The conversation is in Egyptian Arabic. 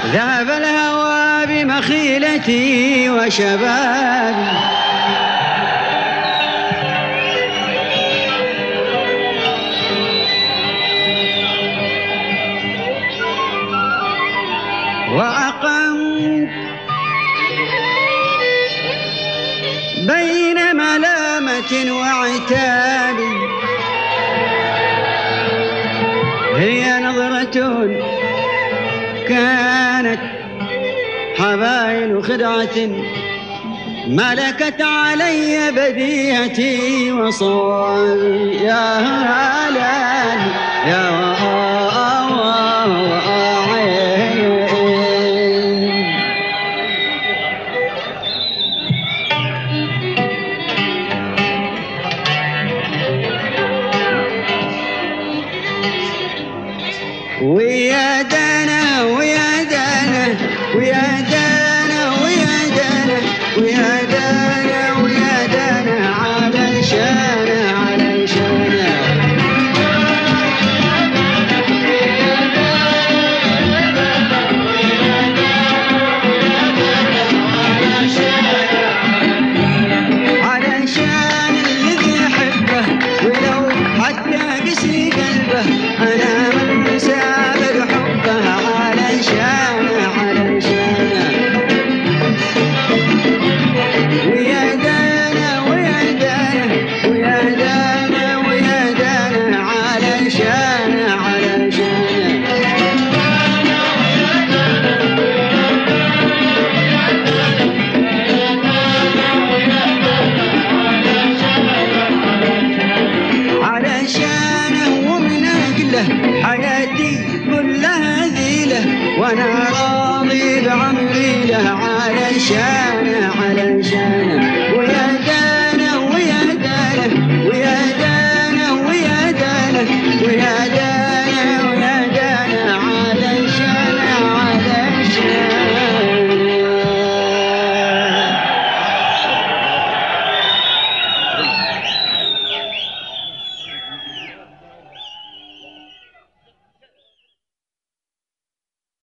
ذهب الهوى بمخيلتي وشبابي وأقمت بين ملامة وعتاب هي نظرة كانت حبائل خدعة ملكت علي بديهتي وصوابي يا هلال يا عين ويا دانا ويا دانا ويا دانا ويا دانا ويا دانا ويا دانا على شانا على شانا علشان الذي يحبه ولو حتى قسي قلبه انا من سابر حبه علشان علشان ويا دانا ويا دانا ويا دانا ويا دانا علشان علشان علشانه ومن اجله حياتي كلها ذيله وانا راضي بعمري له علشانه علشانه